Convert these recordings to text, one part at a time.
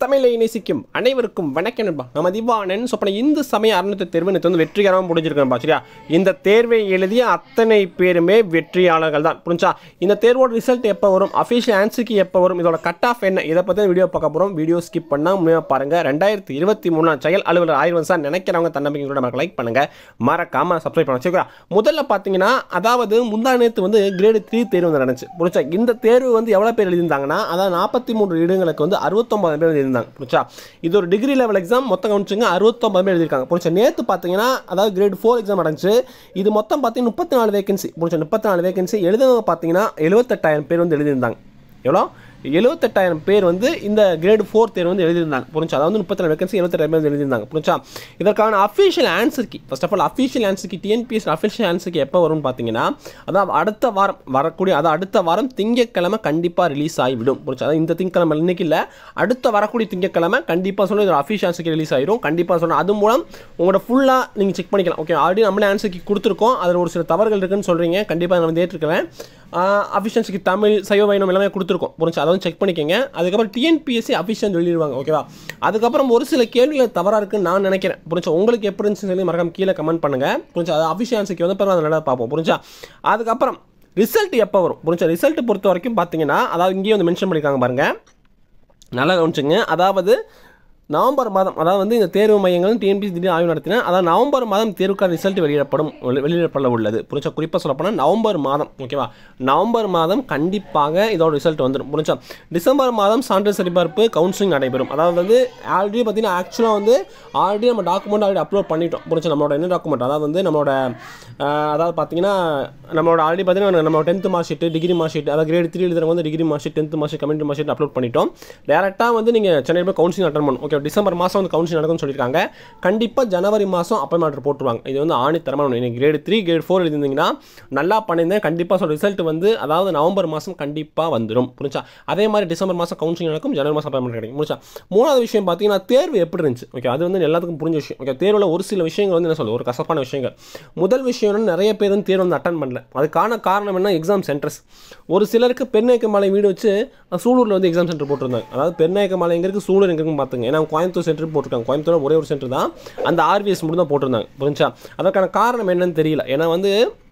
தமிழை நேசிக்கும் அனைவருக்கும் வணக்கம் நண்பா நம்ம திவானன் ஸோ இப்போ இந்து சமய அறநிலை தேர்வு நேற்று வந்து வெற்றிகரமாக முடிஞ்சிருக்கேன்பா சரியா இந்த தேர்வை எழுதிய அத்தனை பேருமே வெற்றியாளர்கள் தான் புரிஞ்சா இந்த தேர்வோட ரிசல்ட் எப்போ வரும் அஃபிஷியல் ஆன்சருக்கு எப்போ வரும் இதோட கட் ஆஃப் என்ன இதை பற்றி வீடியோ பார்க்க போகிறோம் வீடியோ ஸ்கிப் பண்ணால் முழுமையாக பாருங்கள் ரெண்டாயிரத்தி இருபத்தி மூணாம் செயல் அலுவலர் ஆயிரம் சார் நினைக்கிறவங்க தன்னம்பிக்கையோட நமக்கு லைக் பண்ணுங்கள் மறக்காமல் சப்ஸ்கிரைப் பண்ண சரிங்களா முதல்ல பார்த்தீங்கன்னா அதாவது முந்தா நேற்று வந்து கிரேடு த்ரீ தேர்வு வந்து நடந்துச்சு புரிச்சா இந்த தேர்வு வந்து எவ்வளோ பேர் எழுதியிருந்தாங்கன்னா அதாவது நாற்பத்தி மூன்று இடங்களுக்கு வந்து அறுபத்தொம்பது பேர் எழுதியிருந்தாங்க புரிச்சா இது ஒரு டிகிரி லெவல் எக்ஸாம் மொத்தம் கவனிச்சுங்க அறுபத்தொம்பது பேர் எழுதியிருக்காங்க புரிச்சா நேற்று பார்த்தீங்கன்னா அதாவது கிரேட் ஃபோர் எக்ஸாம் நடந்துச்சு இது மொத்தம் பார்த்தீங்கன்னா முப்பத்தி நாலு வேகன்சி புரிச்சா முப்பத்தி நாலு வேகன்சி எழுதுனவங்க பார்த்தீங்கன்னா எழுபத்தெட்டாயிரம் பேர் வந்து எழுதியிருந்தாங்க எவ்வளோ எழுபத்தெட்டாயிரம் பேர் வந்து இந்த கிரேட் ஃபோர் தேர்வு வந்து எழுதியிருந்தாங்க புரிஞ்சா அதாவது முப்பத்தி நாலு வேகன்சி எழுபத்தெட்டாயிரம் பேர் வந்து எழுதியிருந்தாங்க புரிஞ்சா இதற்கான official answer key first of all official answer key TNPS official answer key எப்போ வரும்னு பார்த்தீங்கன்னா அதான் அடுத்த வாரம் வரக்கூடிய அதாவது அடுத்த வாரம் திங்கட்கிழமை கண்டிப்பாக ரிலீஸ் ஆகிவிடும் புரிஞ்சா அதாவது இந்த திங்கக்கிழமை இன்னைக்கு இல்லை அடுத்த வரக்கூடிய திங்கட்கிழமை கண்டிப்பாக சொல்ல இதோட அஃபிஷியல் ஆன்சர் கி ரிலீஸ் ஆயிரும் கண்டிப்பாக சொன்னால் அது மூலம் உங்களோட ஃபுல்லாக நீங்கள் செக் பண்ணிக்கலாம் ஓகே ஆல்ரெடி நம்மளே ஆன்சர் கி கொடுத்துருக்கோம் அதில் ஒரு சில தவறுகள் இருக்குன்னு சொல்கிறீங்க கண்டிப்பாக நான் வந்து ஏற்றுக்கிறேன் அஃபிஷியன்ஸுக்கு தமிழ் சைவ வைணம் எல்லாமே கொடுத்துருக்கோம் புரிஞ்சு அதை வந்து செக் பண்ணிக்கோங்க அதுக்கப்புறம் டிஎன்பிஎஸ்சி அஃபிஷியல் வெளியிடுவாங்க ஓகேவா அதுக்கப்புறம் ஒரு சில கேள்விகள் தவறாக இருக்குன்னு நான் நினைக்கிறேன் புரிஞ்சா உங்களுக்கு எப்படி இருந்துச்சுன்னு சொல்லி மறக்காம கீழே கமெண்ட் பண்ணுங்கள் புரிஞ்சா அது அஃபிஷியன்ஸுக்கு வந்து பிறகு நல்லா பார்ப்போம் புரிஞ்சா அதுக்கப்புறம் ரிசல்ட் எப்போ வரும் புரிஞ்சா ரிசல்ட் பொறுத்த வரைக்கும் பார்த்தீங்கன்னா அதாவது இங்கேயும் வந்து மென்ஷன் பண்ணியிருக்காங்க பாருங்கள் நல்லா கவனிச்சுங்க அதாவது நவம்பர் மாதம் அதாவது வந்து இந்த தேர்வு மையங்கள் டிஎன்பிசி திடீர் ஆய்வு நடத்தின அதாவது நவம்பர் மாதம் தேர்வுக்கான ரிசல்ட் வெளியிடப்படும் வெளி- வெளியிடப்பட உள்ளது புரிஞ்சா குறிப்பாக சொல்லப்போனால் நவம்பர் மாதம் ஓகேவா நவம்பர் மாதம் கண்டிப்பாக இதோட ரிசல்ட் வந்துடும் புரிஞ்சா டிசம்பர் மாதம் சான்றிதழ் சரிபார்ப்பு கவுன்சிலிங் நடைபெறும் அதாவது வந்து ஆல்ரெடி பார்த்தீங்கன்னா ஆக்சுவலாக வந்து ஆல்ரெடி நம்ம டாக்குமெண்ட் ஆல்ரெடி அப்லோட் பண்ணிட்டோம் புரிஞ்சா நம்மளோட என்ன டாக்குமெண்ட் அதாவது வந்து நம்மளோட ஆஹ், அதாவது பார்த்தீங்கன்னா நம்மளோட ஆல்ரெடி பார்த்தீங்கன்னா நம்ம tenth mark sheet degree mark sheet அதாவது கிரேட் த்ரீ எழுதுறவங்க வந்து degree mark sheet tenth mark sheet community mark sheet upload பண்ணிட்டோம் டேரெக்டாக வந்து நீங்கள் சென்னை போய் கவுன்சிலிங் அட்டன் பண்ணணும் ஓகே டிசம்பர் மாதம் வந்து கவுன்சிலிங் நடக்கும்னு சொல்லியிருக்காங்க கண்டிப்பாக ஜனவரி மாதம் அப்பாயின்மெண்ட் ஆர்டர் போட்டுருவாங்க இது வந்து ஆணித்தரமான ஒன்று நீங்கள் கிரேட் த்ரீ கிரேட் ஃபோர் எழுதிருந்தீங்கன்னா நல்லா பண்ணியிருந்தேன் கண்டிப்பாக சொல்ல ரிசல்ட் வந்து அதாவது நவம்பர் மாதம் கண்டிப்பாக வந்துடும் புரிஞ்சா அதே மாதிரி டிசம்பர் மாதம் கவுன்சிலிங் நடக்கும் ஜனவரி மாதம் அப்பாயின்மெண்ட் கிடைக்கும் முடிச்சா மூணாவது விஷயம் பார்த்தீங்கன்னா தேர்வு எப்படி இருந்துச்சு ஓகே அது வந்து எல்லாத்துக்கும் புரிஞ்ச விஷயம் ஓகே தேர்வில் ஒரு சில விஷயங்கள் வந்து என்ன சொல்லுது ஒரு கசப்பான விஷயங்கள் முதல் விஷயம் என்னன்னா, நிறைய பேர் வந்து தேர்வு வந்து அட்டன் பண்ணல அதுக்கான காரணம் என்ன எக்ஸாம் சென்டர்ஸ் ஒரு சிலருக்கு பெருநாயக்க மலை வீடு வச்சு அஹ், சூலூரில் வந்து எக்ஸாம் சென்டர் போட்டிருந்தாங்க அதாவது பெருநாயக்க மலை எங்க இருக்கு சூலூர் எங்க இருக்குன்னு பார்த்துங்க ஏன்னா கோயம்புத்தூர் சென்டர் போட்டிருக்காங்க கோயம்புத்தூர் ஒரே ஒரு சென்டர் தான் அந்த ஆர்விஎஸ் மட்டும் தான் போட்டிருந்தாங்க புரிஞ்சா அதற்கான காரணம் என்னன்னு தெரியல ஏன்னா வந்து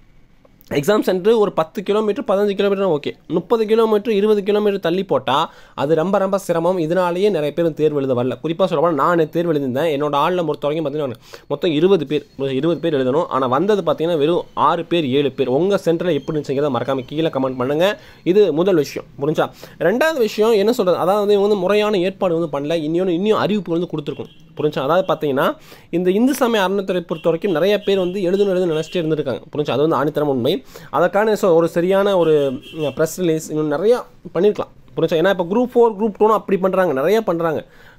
எக்ஸாம் சென்டர் ஒரு பத்து கிலோமீட்டர் பதினஞ்சு கிலோமீட்டர் ஓகே முப்பது கிலோமீட்டர் இருபது கிலோமீட்டர் தள்ளி போட்டால் அது ரொம்ப ரொம்ப சிரமம் இதனாலேயே நிறைய பேர் தேர்வு எழுத வரல குறிப்பாக சொல்லப்போனால் நான் தேர்வு எழுதியிருந்தேன் என்னோட ஆளில் பொறுத்த வரைக்கும் பார்த்தீங்கன்னா மொத்தம் இருபது பேர் இருபது பேர் எழுதணும் ஆனால் வந்தது பார்த்தீங்கன்னா வெறும் ஆறு பேர் ஏழு பேர் உங்கள் சென்டரில் எப்படி இருந்துச்சுங்கிறத மறக்காம கீழே கமெண்ட் பண்ணுங்கள் இது முதல் விஷயம் புரிஞ்சா ரெண்டாவது விஷயம் என்ன சொல்கிறது அதாவது வந்து இவங்க வந்து முறையான ஏற்பாடு வந்து பண்ணல இன்னொன்று இன்னும் அறிவிப்பு வந்து கொடுத்துருக்கணும் புரிஞ்சா அதாவது பார்த்தீங்கன்னா இந்த இந்து சமய அறநிலைத்துறை பொறுத்த வரைக்கும் நிறைய பேர் வந்து எழுதணும் எழுதணும் நினச்சிட்டே இருந்திருக்காங்க புரிஞ்சா அது வந்து ஆணித்தரம் உண்மை அதற்கான so ஒரு சரியான ஒரு ப்ரெஸ் ரிலீஸ் இன்னும் நிறையா பண்ணியிருக்கலாம் புரிஞ்சா ஏன்னா இப்போ குரூப் ஃபோர் குரூப் டூனும் அப்படி பண்ணுறாங்க நிறைய பண்ணுறாங்க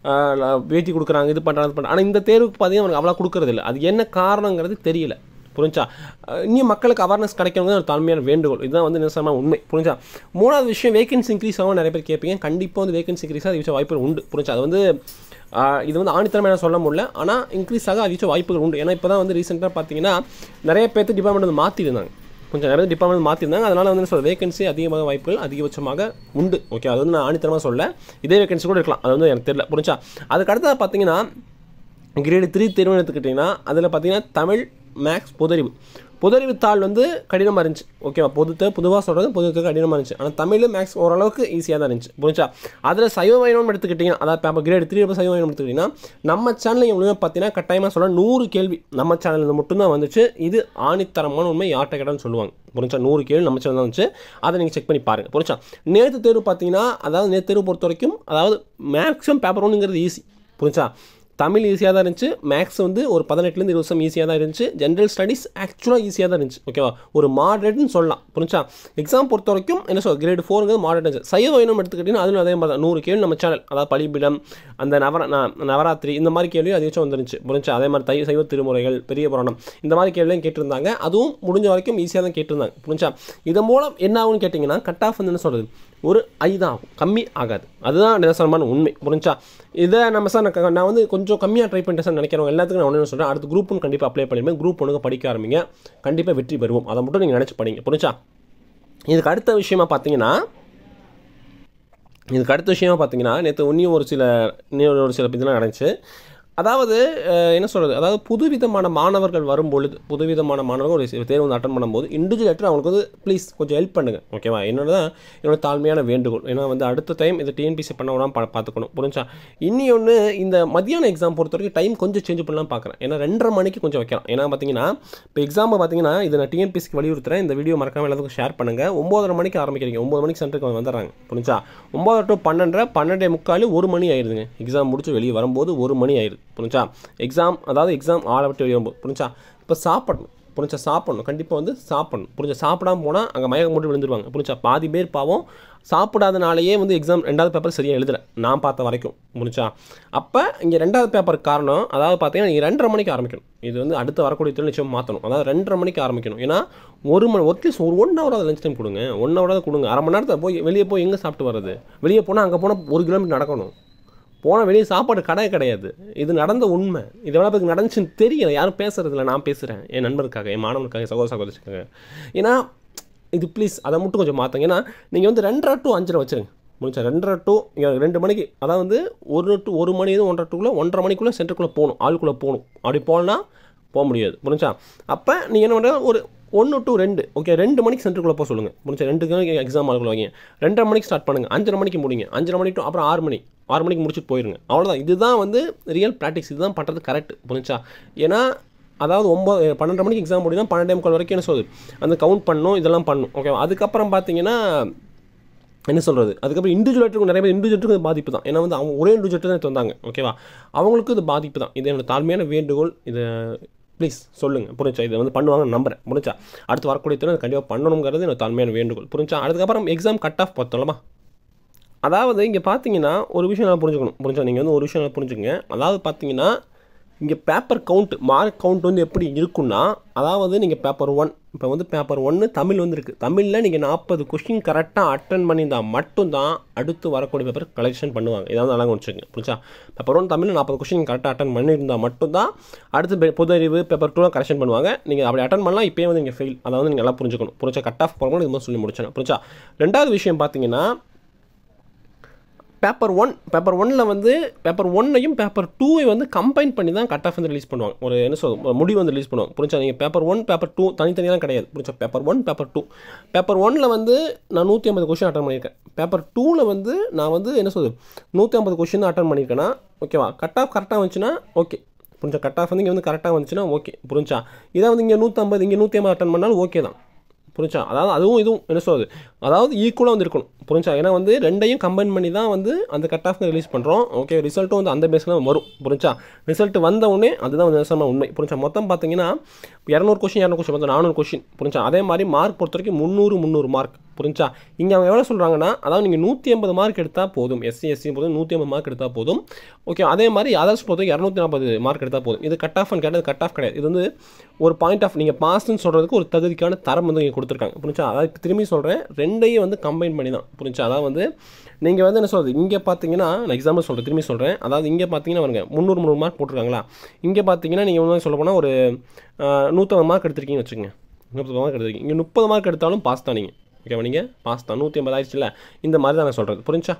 வேட்டி கொடுக்குறாங்க இது பண்ணுறாங்க இது பண்ணுறாங்க ஆனால் இந்த தேர்வுக்கு பார்த்தீங்கன்னா அவனுக்கு அவ்வளோ கொடுக்கறது இல்லை அது என்ன காரணங்கிறது தெரியல புரிஞ்சா அஹ் இன்னும் மக்களுக்கு அவேர்னஸ் கிடைக்கணுங்க ஒரு தாழ்மையான வேண்டுகோள் இதுதான் வந்து நிச்சயமாக உண்மை புரிஞ்சா மூணாவது விஷயம் வேகன்சி இன்க்ரீஸ் ஆகும் நிறைய பேர் கேட்பீங்க கண்டிப்பாக வந்து வேகன்சி இன்க்ரீஸ் ஆக அதிக வாய்ப்புகள் உண்டு புரிஞ்சா அது வந்து ஆஹ் இது வந்து ஆணித்தரமாக சொல்ல முடியல ஆனால் இன்க்ரீஸ் ஆக அதிக வாய்ப்புகள் உண்டு ஏன்னா இப்போ தான் வந்து ரீசெண்டாக பார்த்தீங்கன்னா நிறைய பேர்த்து டிபார்ட்மெண்ட் வந்து மாற்றிருந்தாங்க கொஞ்சம் நிறைய டிபார்ட்மெண்ட் மாற்றிருந்தாங்க அதனால் வந்து சொல்ல வேகன்சி அதிகமாக வாய்ப்புகள் அதிகபட்சமாக உண்டு ஓகே அது வந்து நான் ஆணித்தரமாக சொல்ல இதே வேகன்சி கூட இருக்கலாம் அது வந்து எனக்கு தெரியல புரிஞ்சா அதுக்கு அடுத்தது பார்த்தீங்கன்னா கிரேடு த்ரீ தேர்வு எடுத்துக்கிட்டிங்கன்னா அதில் பார்த்தீங்கன்னா தமிழ் மேக்ஸ் பொதறிவு பொதறிவு தாள் வந்து கடினமாக இருந்துச்சு ஓகேவா பொதுத்தை பொதுவாக சொல்கிறது பொதுத்துக்கு கடினமாக இருந்துச்சு ஆனால் தமிழ் மேக்ஸ் ஓரளவுக்கு ஈஸியாக தான் இருந்துச்சு புரிஞ்சா அதில் சைவ வைணம் எடுத்துக்கிட்டிங்கன்னா அதாவது இப்போ கிரேடு த்ரீ சைவ வைணம் எடுத்துக்கிட்டிங்கன்னா நம்ம சேனலில் முழுமையாக பார்த்தீங்கன்னா கட்டாயமாக சொல்ல நூறு கேள்வி நம்ம சேனலில் மட்டும்தான் வந்துச்சு இது ஆணித்தரமான உண்மை யார்கிட்ட கேட்டாலும் சொல்லுவாங்க புரிஞ்சா நூறு கேள்வி நம்ம சேனல் தான் வந்துச்சு அதை நீங்கள் செக் பண்ணி பாருங்கள் புரிஞ்சா நேற்று தேர்வு பார்த்தீங்கன்னா அதாவது நேற்று தேர்வு பொறுத்த வரைக்கும் அதாவது மேக்ஸிமம் பேப்பர் ஒன்றுங்கிறது ஈஸி புரிஞ்சா தமிழ் ஈஸியாக தான் இருந்துச்சு மேக்ஸ் வந்து ஒரு பதினெட்டுலேருந்து இருபது வருஷம் ஈஸியாக தான் இருந்துச்சு ஜென்ரல் ஸ்டடீஸ் ஆக்சுவலாக ஈஸியாக தான் இருந்துச்சு ஓகேவா ஒரு மாடரேட்னு சொல்லலாம் புரிஞ்சா எக்ஸாம் பொறுத்த வரைக்கும் என்ன சொல் கிரேட் ஃபோருங்கிறது மாடரேட் இருந்துச்சு சைவ வைணம் எடுத்துக்கிட்டிங்கன்னா அதிலும் அதே மாதிரி தான் நூறு கேள்வி நம்ம சேனல் அதாவது பலிபிடம் அந்த நவர ந- நவராத்திரி இந்த மாதிரி கேள்வி அதிகபட்சம் வந்துருந்துச்சு புரிஞ்சா அதே மாதிரி தை சைவ திருமுறைகள் பெரிய புராணம் இந்த மாதிரி கேள்வியும் கேட்டிருந்தாங்க அதுவும் முடிஞ்ச வரைக்கும் ஈஸியாக தான் கேட்டிருந்தாங்க புரிஞ்சா இதன் மூலம் என்ன ஆகும்னு கேட்டிங்கன்னா கட் ஆஃப் வந்து என்ன சொல்கிறது ஒரு ஐ தான் ஆகும் கம்மி ஆகாது அதுதான் நிதர்சனமான உண்மை புரிஞ்சா இதை நம்ம சார் நான் க- நான் வந்து கொஞ்சம் கம்மியாக ட்ரை பண்ணிட்டேன் சார் நினைக்கிறவங்க எல்லாத்துக்கும் நான் ஒன்று சொல்கிறேன் அடுத்து குரூப் ஒன்று கண்டிப்பாக அப்ளை பண்ணிடுவேன் குரூப் ஒன்று படிக்க ஆரம்பிங்க கண்டிப்பாக வெற்றி பெறுவோம் அதை மட்டும் நீங்கள் நினச்சி படிங்க புரிஞ்சா இதுக்கு அடுத்த விஷயமா பார்த்தீங்கன்னா இதுக்கு அடுத்த விஷயம் பார்த்தீங்கன்னா நேற்று இன்னும் ஒரு சில இன்னும் ஒரு சில இதெல்லாம் நடந்துச்சு அதாவது அஹ், என்ன சொல்கிறது அதாவது புதுவிதமான மாணவர்கள் வரும்பொழுது புதுவிதமான மாணவர்கள் ஒரு சில தேர்வு வந்து அட்டன் பண்ணும்போது இண்டிவிஜுவல் அவங்களுக்கு வந்து ப்ளீஸ் கொஞ்சம் ஹெல்ப் பண்ணுங்கள் ஓகேவா என்னோட தான் என்னோட தாழ்மையான வேண்டுகோள் ஏன்னா வந்து அடுத்த டைம் இது டிஎன்பிசி பண்ண விடாம பா பார்த்துக்கணும் புரிஞ்சா இனி ஒன்று இந்த மத்தியான எக்ஸாம் பொறுத்த வரைக்கும் டைம் கொஞ்சம் சேஞ்ச் பண்ணலாம் பார்க்குறேன் ஏன்னா ரெண்டரை மணிக்கு கொஞ்சம் வைக்கலாம் ஏன்னா பார்த்தீங்கன்னா இப்போ எக்ஸாம் பார்த்தீங்கன்னா இதை நான் டிஎன்பிசிக்கு வலியுறுத்துறேன் இந்த வீடியோ மறக்காம எல்லாத்துக்கும் ஷேர் பண்ணுங்கள் ஒம்பதரை மணிக்கு ஆரம்பிக்கிறீங்க ஒம்பது மணிக்கு சென்டருக்கு வந்துடுறாங்க புரிஞ்சா ஒம்பது டு பன்னெண்டரை பன்னெண்டே முக்கால் ஒரு மணி ஆயிடுதுங்க எக்ஸாம் முடிச்சு வெளியே வரும்போது ஒரு மணி ஆயிடுது புரிஞ்சா எக்ஸாம் அதாவது எக்ஸாம் ஆளை விட்டு வெளியே வரும்போது புரிஞ்சா இப்போ சாப்பிடணும் புரிஞ்சா சாப்பிடணும் கண்டிப்பாக வந்து சாப்பிடணும் புரிஞ்சா சாப்பிடாம போனால் அங்கே மயக்கம் போட்டு விழுந்துருவாங்க புரிஞ்சா பாதி பேர் பாவம் சாப்பிடாதனாலேயே வந்து எக்ஸாம் ரெண்டாவது பேப்பர் சரியாக எழுதலை நான் பார்த்த வரைக்கும் முடிச்சா அப்போ இங்கே ரெண்டாவது பேப்பர் காரணம் அதாவது பார்த்தீங்கன்னா நீங்கள் ரெண்டரை மணிக்கு ஆரம்பிக்கணும் இது வந்து அடுத்து வரக்கூடிய தொழில் நிச்சயம் மாற்றணும் அதாவது ரெண்டரை மணிக்கு ஆரம்பிக்கணும் ஏன்னா ஒரு மணி அட்லீஸ்ட் ஒரு ஒன் ஹவர் லஞ்ச் டைம் கொடுங்க ஒன் ஹவர் கொடுங்க அரை மணி நேரத்தில் போய் வெளியே போய் எங்கே சாப்பிட்டு வர்றது வெளியே போனால் அங்கே போனால் ஒரு கிலோமீட்டர் நடக்கணும் போனால் வெளியே சாப்பாடு கடை கிடையாது இது நடந்த உண்மை இது எவ்வளோ பேருக்கு நடந்துச்சுன்னு தெரியல யாரும் பேசுறதில்ல நான் பேசுகிறேன் என் நண்பருக்காக என் மாணவனுக்காக சகோதர சகோதரிக்காக ஏன்னா இது ப்ளீஸ் அதை மட்டும் கொஞ்சம் மாற்றுங்க ஏன்னா நீங்கள் வந்து ரெண்டரை டு அஞ்சரை வச்சுருங்க முடிச்சா ரெண்டரை டு ரெண்டு மணிக்கு அதாவது வந்து ஒரு டு ஒரு மணி ஒன்றரை டூக்குள்ளே ஒன்றரை மணிக்குள்ளே சென்டருக்குள்ளே போகணும் ஆளுக்குள்ளே போகணும் அப்படி போகலன்னா போக முடியாது புரிஞ்சா அப்போ நீங்கள் என்ன பண்ணுற ஒரு ஒன்று டு ரெண்டு ஓகே ரெண்டு மணிக்கு சென்டருக்குள்ளே போக சொல்லுங்கள் முடிஞ்சா ரெண்டு மணிக்கு எக்ஸாம் ஆளுக்குள்ள வைங்க ரெண்டரை மணிக்கு ஸ்டார்ட் பண்ணுங்கள் அஞ்சரை மணிக்கு முடிங்க அஞ்சரை மணி டு அப்புறம் ஆறு மணி ஆறு மணிக்கு முடிச்சுட்டு போயிருங்க அவ்வளோதான் இதுதான் வந்து ரியல் ப்ராக்டிஸ் இதுதான் பண்ணுறது கரெக்ட் புரிஞ்சா ஏன்னா அதாவது ஒம்பது பன்னெண்டு மணிக்கு எக்ஸாம் முடியும்னா பன்னெண்டே முக்கால் வரைக்கும் என்ன சொல்லுது அந்த கவுண்ட் பண்ணணும் இதெல்லாம் பண்ணணும் ஓகே அதுக்கப்புறம் பார்த்தீங்கன்னா என்ன சொல்கிறது அதுக்கப்புறம் இண்டிவிஜுவலுக்கும் நிறைய பேர் இண்டிவிஜுவலுக்கும் இது பாதிப்பு தான் ஏன்னா வந்து அவங்க ஒரே இண்டிவிஜுவல் தான் வந்தாங்க ஓகேவா அவங்களுக்கும் இது பாதிப்பு தான் இது என்னோட தாழ்மையான வேண்டுகோள் இதை ப்ளீஸ் சொல்லுங்கள் புரிஞ்சா இதை வந்து பண்ணுவாங்கன்னு நம்புறேன் புரிஞ்சா அடுத்து வரக்கூடிய தினம் கண்டிப்பாக பண்ணணுங்கிறது என்னோட தாழ்மையான வேண்டுகோள் புரிஞ்சா அதுக்கப்புறம் எக்ஸாம் கட் ஆஃப் பார்த்தோம்லமா அதாவது இங்கே பார்த்தீங்கன்னா ஒரு விஷயம் நான் புரிஞ்சுக்கணும் புரிஞ்சா நீங்கள் வந்து ஒரு விஷயம் நல்லா புரிஞ்சுக்கங்க அதாவது பார்த்தீங்கன்னா இங்கே பேப்பர் கவுண்ட் மார்க் கவுண்ட் வந்து எப்படி இருக்குன்னா அதாவது நீங்கள் பேப்பர் ஒன் இப்போ வந்து பேப்பர் ஒன்று தமிழ் வந்து இருக்குது தமிழில் நீங்கள் நாற்பது கொஷின் கரெக்டாக அட்டன் பண்ணியிருந்தால் மட்டும்தான் அடுத்து வரக்கூடிய பேப்பர் கலெக்ஷன் பண்ணுவாங்க இதாவது நல்லா வச்சுக்கோங்க புரிஞ்சா பேப்பர் ஒன் தமிழில் நாற்பது கொஷின் கரெக்டாக அட்டன் பண்ணியிருந்தால் மட்டும்தான் அடுத்து பெ- பொது அறிவு பேப்பர் டூலாம் கரெக்ஷன் பண்ணுவாங்க நீங்கள் அப்படி அட்டன் பண்ணலாம் இப்போயே வந்து நீங்கள் ஃபெயில் அதை வந்து நீங்கள் நல்லா புரிஞ்சுக்கணும் புரிஞ்சா கட் ஆஃப் போகும்போது இது மாதிரி சொல்லி முடிச்சேன் புரிஞ்சா ரெண்டாவது விஷயம் பார்த்தீங்கன்னா பேப்பர் ஒன் பேப்பர் ஒன்னில் வந்து பேப்பர் ஒன்னையும் பேப்பர் டூவை வந்து கம்பைன் பண்ணி தான் கட் ஆஃப் வந்து ரிலீஸ் பண்ணுவாங்க ஒரு என்ன சொல்றது முடிவு வந்து ரிலீஸ் பண்ணுவாங்க புரிஞ்சா நீங்கள் பேப்பர் ஒன் பேப்பர் டூ தனித்தனியாக கிடையாது புரிஞ்சா paper one paper two paper ஒன்னில் வந்து நான் நூற்றி ஐம்பது கொஷின் அட்டன் பண்ணியிருக்கேன் பேப்பர் டூவில் வந்து நான் வந்து என்ன சொல்றது நூற்றி ஐம்பது கொஷின் அட்டன் பண்ணியிருக்கேன்னா ஓகேவா கட் ஆஃப் கரெக்டாக வந்துச்சுன்னா ஓகே புரிஞ்சா கட் ஆஃப் வந்து இங்கே வந்து கரெக்டாக வந்துச்சுன்னா ஓகே புரிஞ்சா இதை வந்து இங்கே நூற்றம்பது இங்கே நூற்றி ஐம்பது அட்டன் பண்ணாலும் ஓகே தான் புரிஞ்சா அதாவது அதுவும் இதுவும் என்ன சொல்றது அதாவது ஈக்குவலாக வந்து இருக்கணும் புரிஞ்சா ஏன்னா வந்து ரெண்டையும் கம்பைன் பண்ணி தான் வந்து அந்த கட் ஆஃப் ரிலீஸ் பண்ணுறோம் ஓகே ரிசல்ட்டும் வந்து அந்த பேஸில் தான் வரும் புரிஞ்சா ரிசல்ட் வந்த உடனே அதுதான் வந்து நிதர்சனமான உண்மை புரிஞ்சா மொத்தம் பார்த்தீங்கன்னா இரநூறு கொஷின் இரநூறு கொஷின் மொத்தம் நானூறு கொஷின் புரிஞ்சா அதே மாதிரி மார்க் பொறுத்த வரைக்கும் முந்நூறு முந்நூறு மார்க் புரிஞ்சா இங்கே அவங்க எவ்வளோ சொல்கிறாங்கன்னா அதாவது நீங்கள் நூற்றி ஐம்பது மார்க் எடுத்தால் போதும் எஸ்சி எஸ்சி போதும் நூற்றி ஐம்பது மார்க் எடுத்தால் போதும் ஓகே அதே மாதிரி அதர்ஸ் பொறுத்த இரநூத்தி நாற்பது மார்க் எடுத்தால் போதும் இது கட் ஆஃப் கேட்டது கட் ஆஃப் கிடையாது இது வந்து ஒரு பாயிண்ட் ஆஃப் நீங்கள் பாஸ்ன்னு சொல்கிறதுக்கு ஒரு தகுதிக்கான தரம் வந்து இங்கே கொடுத்துருக்காங்க புரிஞ்சா அதாவது இப்ப திரும்பி சொல்கிறேன் ரெண்டையும் வந்து கம்பைன் பண்ணி தான் புரிஞ்சா அதாவது வந்து நீங்கள் வந்து என்ன சொல்கிறது இங்கே பார்த்தீங்கன்னா நான் எக்ஸாம்பிள் சொல்கிறேன் திரும்பி சொல்கிறேன் அதாவது இங்கே பார்த்தீங்கன்னா வருங்க முந்நூறு முந்நூறு மார்க் போட்டிருக்காங்களா இங்கே பார்த்தீங்கன்னா நீங்கள் வந்து சொல்ல போனால் ஒரு நூற்றம்பது மார்க் எடுத்திருக்கீங்கன்னு வச்சுக்கோங்க முப்பது மார்க் எடுத்திருக்கீங்க இங்கே முப்பது மார்க் எடுத்தாலும் பாஸ் தான் நீங்கள் ஓகேவா நீங்கள் பாஸ் தான் நூற்றி ஐம்பது ஆயிடுச்சுல இந்த மாதிரி தான் நான் சொல்கிறது புரிஞ்சா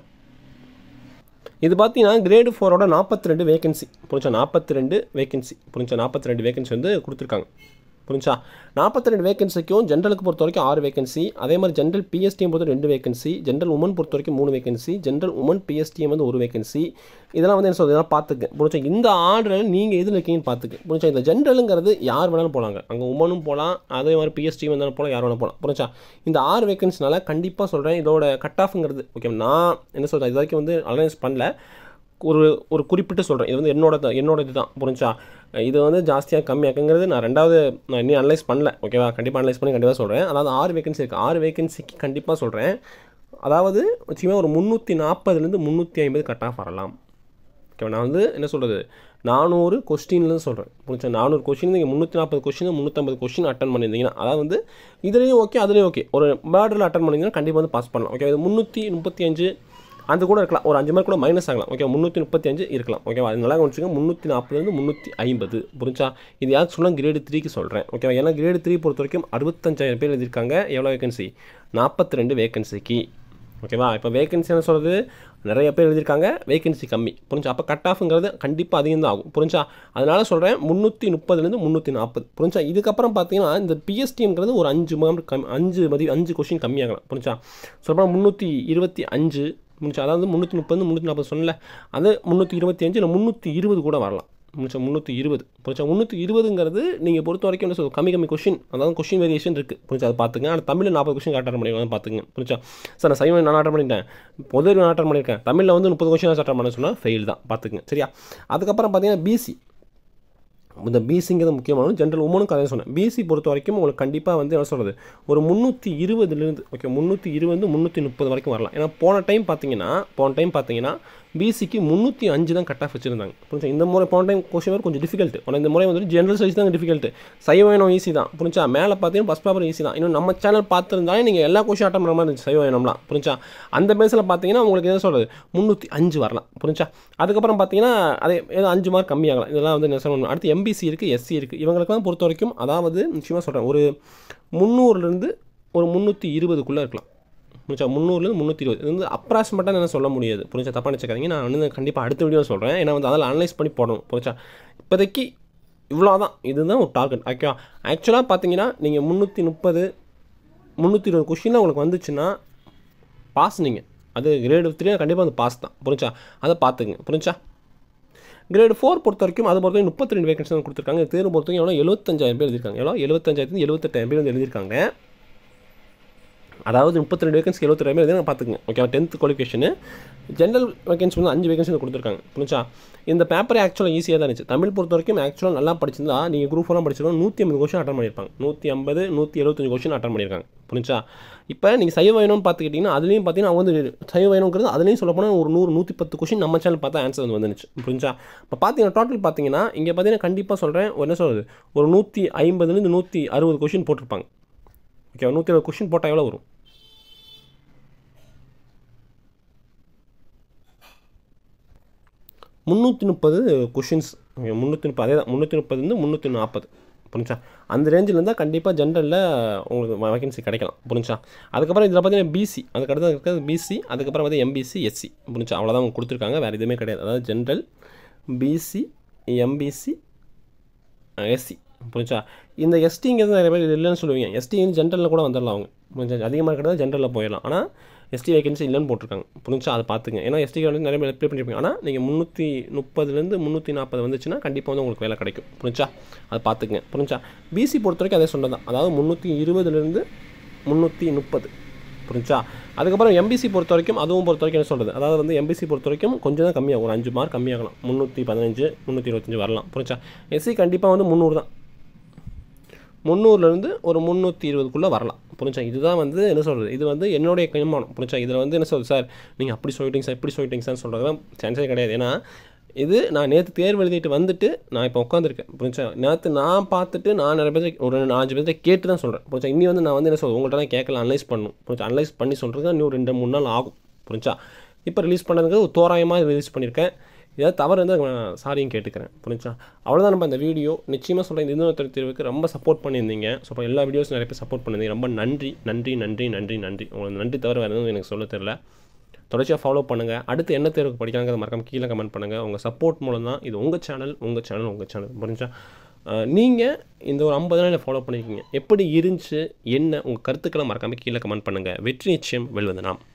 இது பார்த்தீங்கன்னா கிரேடு ஃபோரோட நாற்பத்தி ரெண்டு வேகன்சி புரிஞ்சா நாற்பத்தி ரெண்டு வேகன்சி புரிஞ்சா நாற்பத்தி ரெண்டு வேகன்சி வந்து கொடுத்துருக்காங்க புரிஞ்சா நாற்பத்தி ரெண்டு வேகன்சிக்கும் ஜென்ரலுக்கு பொறுத்த வரைக்கும் ஆறு வேகன்சி அதே மாதிரி ஜென்ரல் பிஎஸ்டிஎம் பொறுத்த ரெண்டு வேகன்சி ஜென்ரல் உமன் பொறுத்த வரைக்கும் மூணு வேகன்சி ஜென்ரல் உமன் பிஎஸ்டிஎம் வந்து ஒரு வேகன்சி இதெல்லாம் வந்து என்ன சொல்றது இதெல்லாம் பார்த்துக்க புரிஞ்சா இந்த ஆர்டரில் நீங்கள் எதில் இருக்கீங்கன்னு பார்த்துக்க புரிஞ்சா இந்த ஜென்ரலுங்கிறது யார் வேணாலும் போகலாங்க அங்கே உமனும் போகலாம் அதே மாதிரி பிஎஸ்டிஎம் இருந்தாலும் போகலாம் யார் வேணாலும் போகலாம் புரிஞ்சா இந்த ஆறு வேகன்சினால கண்டிப்பாக சொல்கிறேன் இதோட கட் ஆஃப்ங்கிறது ஓகே நான் என்ன சொல்கிறேன் இது வரைக்கும் வந்து அலைன்ஸ் பண்ணல ஒரு ஒரு குறிப்பிட்டு சொல்கிறேன் இது வந்து என்னோட தான் என்னோட இது தான் புரிஞ்சா இது வந்து ஜாஸ்தியாக கம்மியாக்குங்கிறது நான் ரெண்டாவது நான் இன்னும் அனலைஸ் பண்ணல ஓகேவா கண்டிப்பாக அனலைஸ் பண்ணி கண்டிப்பாக சொல்கிறேன் அதாவது ஆறு வேகன்சி இருக்குது ஆறு வேகன்சிக்கு கண்டிப்பாக சொல்கிறேன் அதாவது வச்சுக்கோங்க ஒரு முந்நூற்றி நாற்பதுலேருந்து முந்நூற்றி ஐம்பது கட் ஆஃப் வரலாம் ஓகேவா நான் வந்து என்ன சொல்கிறது நானூறு கொஸ்டின்லேருந்து சொல்கிறேன் புரிஞ்சா நானூறு கொஸ்டின் நீங்கள் முந்நூற்றி நாற்பது கொஸ்டின் முந்நூற்றம்பது கொஸ்டின் அட்டன் பண்ணியிருந்தீங்கன்னா அதாவது வந்து இதுலேயும் ஓகே அதுலேயும் ஓகே ஒரு பேர்டில் அட்டன் பண்ணிங்கன்னா கண்டிப்பாக வந்து பாஸ் பண்ணலாம் ஓகே இது முந்நூற்றி முப்பத்தி அஞ்சு அது கூட இருக்கலாம் ஒரு அஞ்சு மார்க் கூட மைனஸ் ஆகலாம் ஓகே முந்நூற்றி முப்பத்தி அஞ்சு இருக்கலாம் ஓகேவா அது நல்லா கவனிச்சுங்க முந்நூற்றி நாற்பதுலேருந்து முந்நூற்றி ஐம்பது புரிஞ்சா இது யாருக்கு சொன்னால் கிரேடு த்ரீக்கு சொல்கிறேன் ஓகேவா ஏன்னா கிரேடு த்ரீ பொறுத்த வரைக்கும் அறுபத்தஞ்சாயிரம் பேர் எழுதியிருக்காங்க எவ்வளோ வேகன்சி நாற்பத்தி ரெண்டு வேகன்சிக்கு ஓகேவா இப்போ வேகன்சி என்ன சொல்கிறது நிறைய பேர் எழுதியிருக்காங்க வேகன்சி கம்மி புரிஞ்சா அப்போ கட் ஆஃப்ங்கிறது கண்டிப்பாக அதிகம் தான் ஆகும் புரிஞ்சா அதனால சொல்கிறேன் முந்நூற்றி முப்பதுலேருந்து முந்நூற்றி நாற்பது புரிஞ்சா இதுக்கப்புறம் பார்த்தீங்கன்னா இந்த பிஎஸ்டிங்கிறது ஒரு அஞ்சு மார்க் கம் அஞ்சு மதி அஞ்சு கொஷின் கம்மியாகலாம் புரிஞ்சா சொல்லப்போனால் முந்நூற்றி இருபத்தி அஞ்சு முடிச்சா அதாவது முந்நூற்றி முப்பது முந்நூற்றி நாற்பது சொன்னல அது முந்நூற்றி இருபத்தி அஞ்சு இல்லை முந்நூற்றி இருபது கூட வரலாம் முடிச்சா முந்நூற்றி இருபது புரிச்சா முந்நூற்றி இருபதுங்கிறது நீங்கள் பொறுத்த வரைக்கும் என்ன சொல்லுங்கள் கம்மி கம்மி கொஷின் அதாவது கொஷின் வேரியேஷன் இருக்குது புரிஞ்சா அதை பார்த்துங்க ஆனால் தமிழில் நாற்பது கொஷின் அட்டன் பண்ணிக்கலாம் பார்த்துங்க புரிச்சா சார் நான் சைவம் நான் அட்டன் பண்ணிட்டேன் பொது நான் அட்டன் பண்ணியிருக்கேன் தமிழில் வந்து முப்பது கொஷின் அட்டன் பண்ண சொன்னால் ஃபெயில் தான் பார்த்துங்க சரியா அதுக்கப்புறம் பார்த்தீங்கன்னா பிசி இந்த பிசிங்கிறது முக்கியமான ஜென்ரல் உமனுக்கு அதே சொன்னேன் பிசி பொறுத்த வரைக்கும் உங்களுக்கு கண்டிப்பாக வந்து என்ன சொல்கிறது ஒரு முந்நூற்றி இருபதுலேருந்து ஓகே முந்நூற்றி இருபது முந்நூற்றி முப்பது வரைக்கும் வரலாம் ஏன்னா போன டைம் பார்த்தீங்கன்னா போன டைம் பார்த்தீங்கன்னா பிசிக்கு முந்நூற்றி அஞ்சு தான் கட் ஆஃப் வச்சுருந்தாங்க புரிஞ்சா இந்த முறை போன டைம் கொஷின் வேறு கொஞ்சம் டிஃபிகல்ட் ஆனால் இந்த முறை வந்து ஜென்ரல் சைஸ் தான் டிஃபிகல்ட் சைவயனம் ஈஸி தான் புரிஞ்சா மேலே பார்த்தீங்கன்னா ஃபஸ்ட் பேப்பர் ஈஸி தான் இன்னும் நம்ம சேனல் பார்த்துருந்தாலே நீங்கள் எல்லா கொஷின் அட்டன் பண்ணுற மாதிரி இருந்துச்சு சைவயனம்லாம் புரிஞ்சா அந்த பேஸில் பார்த்தீங்கன்னா உங்களுக்கு என்ன சொல்கிறது முந்நூற்றி அஞ்சு வரலாம் புரிஞ்சா அதுக்கப்புறம் பார்த்தீங்கன்னா அதே ஏதோ அஞ்சு மார்க் கம்மியாகலாம் இதெல்லாம் வந்து என்ன சொல்லணும் அடுத்து எம்பிசி இருக்குது எஸ்சி இருக்குது இவங்களுக்குலாம் பொறுத்த வரைக்கும் அதாவது நிச்சயமாக சொல்கிறேன் ஒரு முந்நூறுலேருந்து ஒரு முந்நூற்றி இருபதுக்குள்ளே இருக்கலாம் புரிஞ்சா முந்நூறுலேருந்து முந்நூற்றி இருபது இது வந்து அப்ராக்சிமேட்டாக என்ன சொல்ல முடியாது புரிஞ்சா தப்பாக நினச்சிக்காதீங்க நான் வந்து கண்டிப்பாக அடுத்த வீடியோ சொல்கிறேன் ஏன்னா வந்து அதில் அனலைஸ் பண்ணி போடணும் புரிஞ்சா இப்போதைக்கு இவ்வளோ தான் இதுதான் ஒரு டார்கெட் ஓகேவா ஆக்சுவலாக பார்த்தீங்கன்னா நீங்கள் முந்நூற்றி முப்பது முந்நூற்றி இருபது கொஷினில் உங்களுக்கு வந்துச்சுன்னா பாஸ் நீங்கள் அது கிரேடு த்ரீ கண்டிப்பாக அந்த பாஸ் தான் புரிஞ்சா அதை பார்த்துங்க புரிஞ்சா கிரேடு ஃபோர் பொறுத்த வரைக்கும் அது பொறுத்த வரைக்கும் முப்பத்தி ரெண்டு வேகன்சி தான் கொடுத்துருக்காங்க தேர்வு பொறுத்த வரைக்கும் எவ்வளோ எழுபத்தஞ்சாயிரம் பேர் எழுதியிருக்காங்க எவ்வளோ எழுபத்தஞ்சாயிரத்து எழுபத்தெட்டாயிரம் பேர் வந்து எழுதியிருக்காங்க அதாவது முப்பத்தி ரெண்டு வேகன்சி எழுபத்தி பேர் நான் பார்த்துக்குங்க ஓகேவா டென்த் குவாலிஃபிகேஷனு ஜென்ரல் வேகன்சி வந்து அஞ்சு வேகன்சி கொடுத்துருக்காங்க புரிஞ்சா இந்த பேப்பரே ஆக்சுவலாக ஈஸியாக தான் இருந்துச்சு தமிழ் பொறுத்த வரைக்கும் ஆக்சுவலாக நல்லா படிச்சிருந்தா நீங்கள் குரூப் ஃபோர்லாம் படிச்சிருக்கோம் நூற்றி ஐம்பது கொஷின் அட்டன் பண்ணியிருப்பாங்க நூற்றி ஐம்பது நூற்றி எழுபத்தஞ்சு கொஷின் அட்டன் பண்ணியிருக்காங்க புரிஞ்சா இப்போ நீங்கள் சைவ வேணும்னு பார்த்துக்கிட்டிங்கன்னா அதுலேயும் பார்த்தீங்கன்னா அவங்க வந்து சைவ வேணுங்கிறது அதுலேயும் சொல்ல போனால் ஒரு நூறு நூற்றி பத்து கொஷின் நம்ம சேனல் பார்த்தா ஆன்சர் வந்து வந்துச்சு புரிஞ்சா இப்போ பார்த்தீங்கன்னா டோட்டல் பார்த்தீங்கன்னா இங்கே பார்த்தீங்கன்னா கண்டிப்பாக சொல்கிறேன் என்ன சொல்கிறது ஒரு நூற்றி ஐம்பதுலேருந்து நூற்றி அறுபது கொஷின் போட்டிருப்பாங்க ஓகே நூற்றி அறுபது கொஷின் போட்டால் எவ்வளோ வரும் முந்நூற்றி முப்பது கொஷின்ஸ் முந்நூற்றி முப்பது அதே தான் முந்நூற்றி முப்பதுலேருந்து முந்நூற்றி நாற்பது புரிஞ்சா அந்த ரேஞ்சில் இருந்தால் கண்டிப்பாக ஜென்ரலில் உங்களுக்கு வேகன்சி கிடைக்கலாம் புரிஞ்சா அதுக்கப்புறம் இதில் பார்த்தீங்கன்னா பிசி அதுக்கடுத்து இருக்கிறது பிசி அதுக்கப்புறம் வந்து எம்பிசி எஸ்சி புரிஞ்சா அவ்வளோதான் அவங்க கொடுத்துருக்காங்க வேறு எதுவுமே கிடையாது அதாவது ஜென்ரல் பிசி எம்பிசி எஸ்சி புரிஞ்சா இந்த எஸ்டிங்கிறது நிறைய பேர் இது இல்லைன்னு சொல்லுவீங்க எஸ்டி ஜென்ரலில் கூட வந்துடலாம் அவங்க புரிஞ்சா அதிகமாக இருக்கிறது ஜென்ரலில் போயிடலாம் ஆனால் எஸ்டி வேகன்சி இல்லைன்னு போட்டிருக்காங்க புரிஞ்சா அதை பார்த்துங்க ஏன்னா எஸ்டி வந்து நிறைய பேர் அப்ளை பண்ணியிருப்பீங்க ஆனால் நீங்கள் முந்நூற்றி முப்பதுலேருந்து முந்நூற்றி நாற்பது வந்துச்சுன்னா கண்டிப்பாக வந்து உங்களுக்கு வேலை கிடைக்கும் புரிஞ்சா அதை பார்த்துக்குங்க புரிஞ்சா பிசி பொறுத்த வரைக்கும் அதே சொன்னதான் அதாவது முந்நூற்றி இருபதுலேருந்து முந்நூற்றி முப்பது புரிஞ்சா அதுக்கப்புறம் எம்பிசி பொறுத்த வரைக்கும் அதுவும் பொறுத்த வரைக்கும் என்ன சொல்கிறது அதாவது வந்து எம்பிசி பொறுத்த வரைக்கும் கொஞ்சம் தான் கம்மியாகும் ஒரு அஞ்சு மார்க் கம்மியாகலாம் முந்நூற்றி பதினஞ்சு முந்நூற்றி இருபத்தஞ்சு வரலாம் புரிஞ்சா எஸ்சி கண்டிப்பாக வந்து முந்நூறு தான் முந்நூறுலேருந்து ஒரு முந்நூற்றி இருபதுக்குள்ளே வரலாம் புரிஞ்சா இதுதான் வந்து என்ன சொல்கிறது இது வந்து என்னுடைய கனிமானம் புரிஞ்சா இதில் வந்து என்ன சொல்றது சார் நீங்கள் அப்படி சொல்லிட்டீங்க சார் இப்படி சொல்லிட்டீங்க சார் சொல்கிறதுலாம் சான்ஸே கிடையாது ஏன்னா இது நான் நேற்று தேர்வு எழுதிட்டு வந்துட்டு நான் இப்போ உட்காந்துருக்கேன் புரிஞ்சா நேற்று நான் பார்த்துட்டு நான் நிறைய பேர் ஒரு நாலஞ்சு பேர்த்த கேட்டு தான் சொல்கிறேன் புரிஞ்சா இன்னி வந்து நான் வந்து என்ன சொல்றது உங்கள்கிட்ட தான் கேட்கல அனலைஸ் பண்ணணும் புரிஞ்சா அனலைஸ் பண்ணி சொல்கிறது இன்னும் ரெண்டு மூணு நாள் ஆகும் புரிஞ்சா இப்போ ரிலீஸ் பண்ணதுக்கு ஒரு தோராயமாக ரிலீஸ் பண்ணியிருக்கேன் ஏதாவது தவறு இருந்தால் நான் சாரியும் கேட்டுக்கிறேன் புரிஞ்சா அவ்வளோதான் நம்ம இந்த வீடியோ நிச்சயமாக சொல்கிறேன் இந்த இன்னொரு தேர்வுக்கு ரொம்ப சப்போர்ட் பண்ணியிருந்தீங்க ஸோ அப்போ எல்லா வீடியோஸ் நிறைய பேர் சப்போர்ட் பண்ணியிருந்தீங்க ரொம்ப நன்றி நன்றி நன்றி நன்றி நன்றி உங்களுக்கு நன்றி தவிர வேறு எதுவும் எனக்கு சொல்ல தெரியல தொடர்ச்சியாக ஃபாலோ பண்ணுங்கள் அடுத்து என்ன தேர்வுக்கு படிக்கிறாங்க மறக்காம கீழே கமெண்ட் பண்ணுங்கள் உங்கள் சப்போர்ட் மூலம் தான் இது உங்கள் சேனல் உங்கள் சேனல் உங்கள் சேனல் புரிஞ்சா நீங்கள் இந்த ஒரு ஐம்பது நாளில் ஃபாலோ பண்ணியிருக்கீங்க எப்படி இருந்துச்சு என்ன உங்கள் கருத்துக்களை மறக்காம கீழே கமெண்ட் பண்ணுங்கள் வெற்றி நிச்சயம் வெல்வது நாம்